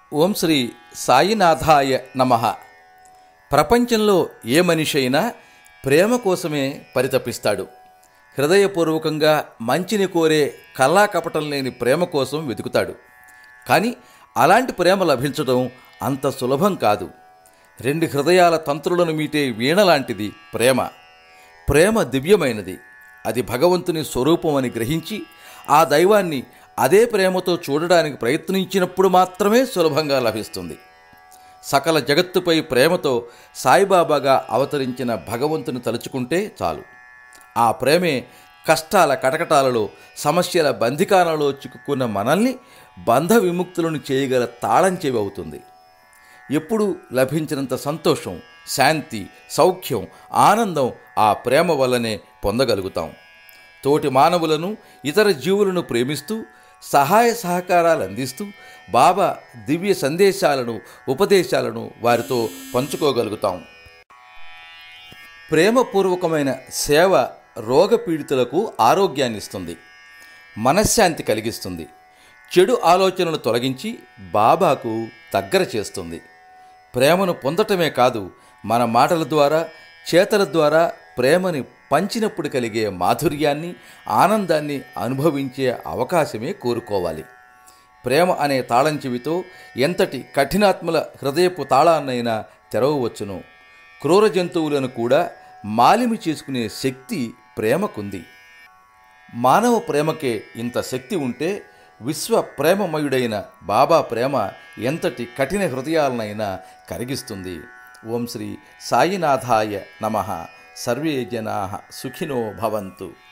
ఓం శ్రీ సాయినాథాయ నమ ప్రపంచంలో ఏ మనిషి అయినా ప్రేమ కోసమే పరితపిస్తాడు హృదయపూర్వకంగా మంచిని కోరే కల్లా కపటం లేని ప్రేమ కోసం వెతుకుతాడు కానీ అలాంటి ప్రేమ లభించడం అంత సులభం కాదు రెండు హృదయాల తంత్రులను మీటే వీణ లాంటిది ప్రేమ ప్రేమ దివ్యమైనది అది భగవంతుని స్వరూపమని గ్రహించి ఆ దైవాన్ని అదే ప్రేమతో చూడడానికి ప్రయత్నించినప్పుడు మాత్రమే సులభంగా లభిస్తుంది సకల జగత్తుపై ప్రేమతో సాయిబాబాగా అవతరించిన భగవంతుని తలుచుకుంటే చాలు ఆ ప్రేమే కష్టాల కటకటాలలో సమస్యల బంధికాలలో చిక్కుకున్న మనల్ని బంధ విముక్తులను చేయగల తాళం చెవి అవుతుంది ఎప్పుడు లభించినంత సంతోషం శాంతి సౌఖ్యం ఆనందం ఆ ప్రేమ వల్లనే పొందగలుగుతాం తోటి మానవులను ఇతర జీవులను ప్రేమిస్తూ సహాయ సహకారాలు అందిస్తూ బాబా దివ్య సందేశాలను ఉపదేశాలను వారితో పంచుకోగలుగుతాం ప్రేమపూర్వకమైన సేవ రోగపీడితులకు ఆరోగ్యాన్ని ఇస్తుంది మనశ్శాంతి కలిగిస్తుంది చెడు ఆలోచనలు తొలగించి బాబాకు దగ్గర చేస్తుంది ప్రేమను పొందటమే కాదు మన మాటల ద్వారా చేతల ద్వారా ప్రేమని పంచినప్పుడు కలిగే మాధుర్యాన్ని ఆనందాన్ని అనుభవించే అవకాశమే కోరుకోవాలి ప్రేమ అనే తాళం చెవితో ఎంతటి కఠినాత్మల హృదయపు తాళాన్నైనా తెరవవచ్చును క్రూర జంతువులను కూడా మాలిమి చేసుకునే శక్తి ప్రేమకుంది మానవ ప్రేమకే ఇంత శక్తి ఉంటే విశ్వ ప్రేమమయుడైన బాబా ప్రేమ ఎంతటి కఠిన హృదయాలనైనా కరిగిస్తుంది ఓం శ్రీ సాయినాథాయ నమ సర్వే జనా సుఖినో భవంతు